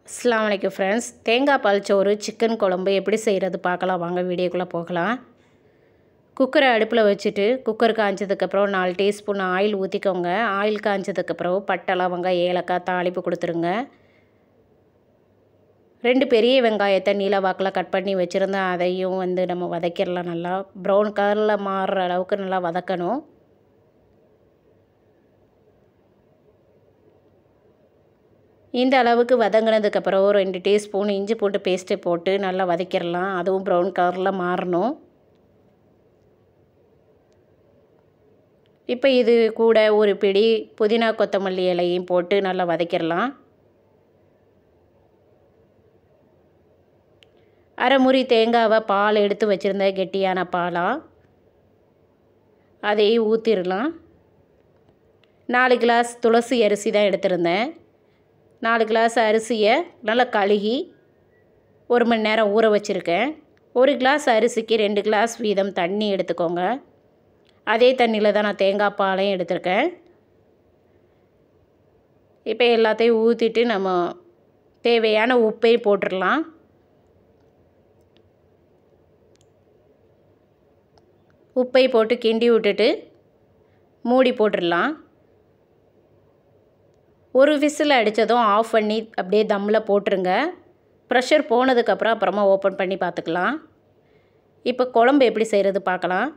அஸ்ஸலாமு அலைக்கும் ஃப்ரெண்ட்ஸ் தேங்காய் பால் சோறு சிக்கன் குழம்பு எப்படி செய்கிறது பார்க்கலாம் வாங்க வீடியோக்குள்ளே போகலாம் குக்கரை அடுப்பில் வச்சுட்டு குக்கர் காய்ஞ்சதுக்கப்புறம் நாலு டீஸ்பூன் ஆயில் ஊற்றிக்கோங்க ஆயில் காய்ஞ்சதுக்கப்புறம் பட்டை லவங்காய் ஏலக்காய் தாளிப்பு கொடுத்துருங்க ரெண்டு பெரிய வெங்காயத்தை நீல வாக்கில் கட் பண்ணி வச்சுருந்தேன் அதையும் வந்து நம்ம வதக்கிடலாம் நல்லா ப்ரௌன் கலரில் மாறுற அளவுக்கு நல்லா வதக்கணும் இந்த அளவுக்கு வதங்கினதுக்கப்புறம் ஒரு ரெண்டு டீஸ்பூன் இஞ்சி போட்டு பேஸ்ட்டு போட்டு நல்லா வதக்கிடலாம் அதுவும் ப்ரௌன் கலரில் மாறணும் இப்போ இது கூட ஒரு பிடி புதினா கொத்தமல்லி இலையும் போட்டு நல்லா வதக்கிடலாம் அரை முறி தேங்காவை பால் எடுத்து வச்சுருந்த கெட்டியான பாலாக அதையும் ஊற்றிடலாம் நாலு கிளாஸ் துளசி அரிசி தான் எடுத்திருந்தேன் நாலு கிளாஸ் அரிசியை நல்லா கழுகி ஒரு மணி நேரம் ஊற வச்சுருக்கேன் ஒரு கிளாஸ் அரிசிக்கு ரெண்டு கிளாஸ் வீதம் தண்ணி எடுத்துக்கோங்க அதே தண்ணியில் தான் நான் தேங்காய் பாலையும் எடுத்திருக்கேன் இப்போ எல்லாத்தையும் ஊற்றிட்டு நம்ம தேவையான உப்பையும் போட்டுடலாம் உப்பை போட்டு கிண்டி விட்டுட்டு மூடி போட்டுடலாம் ஒரு விசில் அடித்ததும் ஆஃப் பண்ணி அப்படியே தம்மில் போட்டுருங்க ப்ரெஷர் போனதுக்கப்புறம் அப்புறமா ஓப்பன் பண்ணி பார்த்துக்கலாம் இப்போ குழம்பு எப்படி செய்கிறது பார்க்கலாம்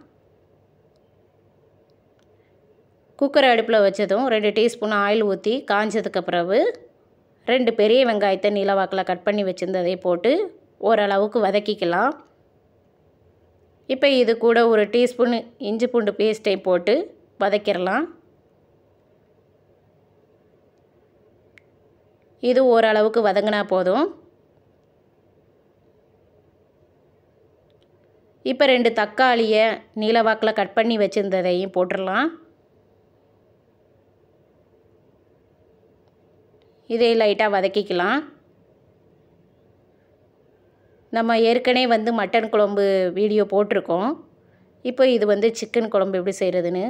குக்கர் அடுப்பில் வச்சதும் ரெண்டு டீஸ்பூன் ஆயில் ஊற்றி காஞ்சதுக்கு பிறகு ரெண்டு பெரிய வெங்காயத்தை நீலவாக்கில் கட் பண்ணி வச்சுருந்ததை போட்டு ஓரளவுக்கு வதக்கிக்கலாம் இப்போ இது கூட ஒரு டீஸ்பூன் இஞ்சி பூண்டு பேஸ்ட்டை போட்டு வதக்கிடலாம் இது ஓரளவுக்கு வதங்கினா போதும் இப்போ ரெண்டு தக்காளியை நீலவாக்கில் கட் பண்ணி வச்சுருந்ததையும் போட்டுடலாம் இதை லைட்டாக வதக்கிக்கலாம் நம்ம ஏற்கனவே வந்து மட்டன் குழம்பு வீடியோ போட்டிருக்கோம் இப்போ இது வந்து சிக்கன் குழம்பு எப்படி செய்கிறதுன்னு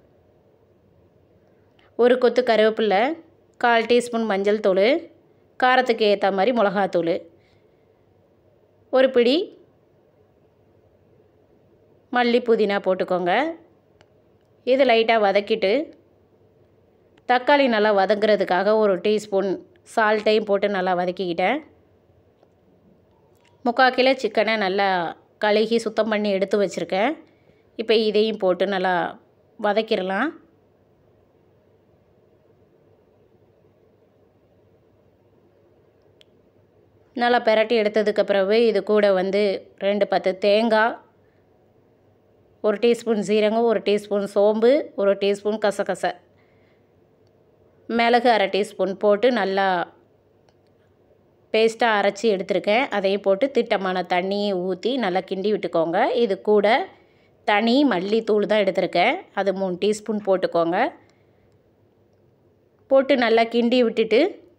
ஒரு கொத்து கருவேப்பில்லை கால் டீஸ்பூன் மஞ்சள் தூள் காரத்துக்கு ஏற்ற மாதிரி மிளகாத்தூள் ஒரு பிடி மல்லி புதினா போட்டுக்கோங்க இது லைட்டாக வதக்கிட்டு தக்காளி நல்லா வதங்குறதுக்காக ஒரு டீஸ்பூன் சால்ட்டையும் போட்டு நல்லா வதக்கிக்கிட்டேன் முக்கால் கிலோ சிக்கனை நல்லா கழுகி சுத்தம் பண்ணி எடுத்து வச்சுருக்கேன் இப்போ இதையும் போட்டு நல்லா வதக்கிடலாம் நல்லா பெரட்டி எடுத்ததுக்கு பிறகு இது கூட வந்து ரெண்டு பத்து தேங்காய் ஒரு டீஸ்பூன் சீரகம் ஒரு டீஸ்பூன் சோம்பு ஒரு டீஸ்பூன் கசகசை மிளகு அரை டீஸ்பூன் போட்டு நல்லா பேஸ்ட்டாக அரைச்சி எடுத்திருக்கேன் அதையும் போட்டு திட்டமான தண்ணியை ஊற்றி நல்லா கிண்டி விட்டுக்கோங்க இது கூட தனி மல்லித்தூள் தான் எடுத்திருக்கேன் அது மூணு டீஸ்பூன் போட்டுக்கோங்க போட்டு நல்லா கிண்டி விட்டுட்டு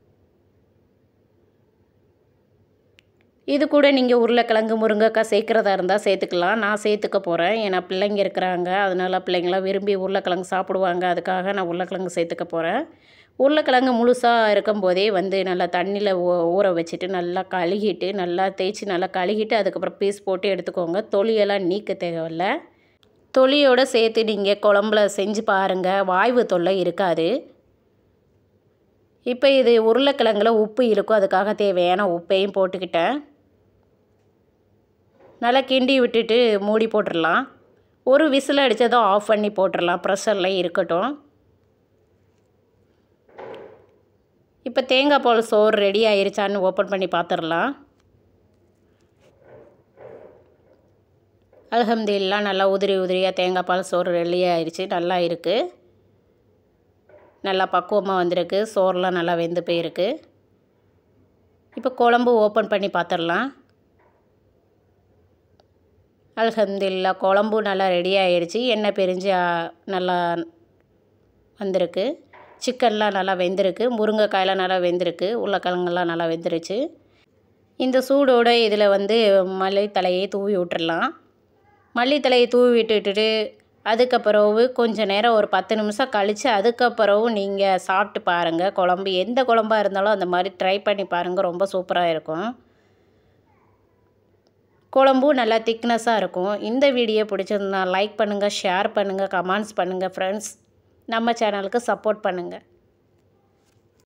இது கூட நீங்கள் உருளைக்கிழங்கு முருங்கைக்காய் சேர்க்குறதா இருந்தால் சேர்த்துக்கலாம் நான் சேர்த்துக்க போகிறேன் ஏன்னா பிள்ளைங்க இருக்கிறாங்க அதனால் பிள்ளைங்களாம் விரும்பி உருளைக்கிழங்கு சாப்பிடுவாங்க அதுக்காக நான் உருளைக்கிழங்கு சேர்த்துக்க போகிறேன் உருளைக்கிழங்கு முழுசாக இருக்கும்போதே வந்து நல்லா தண்ணியில் ஊ ஊற வச்சுட்டு நல்லா கழுகிட்டு நல்லா தேய்ச்சி நல்லா கழுகிட்டு அதுக்கப்புறம் பீஸ் போட்டு எடுத்துக்கோங்க தொலியெல்லாம் நீக்க தேவையில்ல தொலியோடு சேர்த்து நீங்கள் குழம்புல செஞ்சு பாருங்கள் வாய்வு தொல்லை இருக்காது இப்போ இது உருளைக்கிழங்குல உப்பு இருக்கும் அதுக்காக தேவையான உப்பையும் போட்டுக்கிட்டேன் நல்லா கிண்டி விட்டுட்டு மூடி போட்டுடலாம் ஒரு விசில் அடித்ததும் ஆஃப் பண்ணி போட்டுடலாம் ப்ரெஷரில் இருக்கட்டும் இப்போ தேங்காய் பால் சோறு ரெடி ஆயிருச்சான்னு ஓப்பன் பண்ணி பார்த்துடலாம் அலகம்துல்லா நல்லா உதிரி உதிரியாக தேங்காய் பால் சோறு ரெடி ஆயிடுச்சு நல்லா இருக்குது நல்லா பக்குவமாக வந்திருக்கு சோறுலாம் நல்லா வெந்து போயிருக்கு இப்போ குழம்பு ஓப்பன் பண்ணி பார்த்துடலாம் அல்ஹம்துல்லா குழம்பு நல்லா ரெடி ஆயிடுச்சு எண்ணெய் பிரிஞ்சு நல்லா வந்திருக்கு சிக்கன்லாம் நல்லா வெந்திருக்கு முருங்கைக்காயெலாம் நல்லா வெந்திருக்கு உருளைக்கிழங்கெல்லாம் நல்லா வெந்துருச்சு இந்த சூடோடு இதில் வந்து மல்லித்தலையை தூவி விட்டுடலாம் மல்லித்தலையை தூவி விட்டுட்டு அதுக்கப்புறவு கொஞ்ச நேரம் ஒரு பத்து நிமிஷம் கழித்து அதுக்கப்புறவு நீங்கள் சாப்பிட்டு பாருங்கள் குழம்பு எந்த குழம்பா இருந்தாலும் அந்த மாதிரி ட்ரை பண்ணி பாருங்கள் ரொம்ப சூப்பராக இருக்கும் குழம்பும் நல்லா திக்னஸாக இருக்கும் இந்த வீடியோ பிடிச்சிருந்தா லைக் பண்ணுங்கள் ஷேர் பண்ணுங்கள் கமெண்ட்ஸ் பண்ணுங்கள் ஃப்ரெண்ட்ஸ் நம்ம சேனலுக்கு சப்போர்ட் பண்ணுங்கள்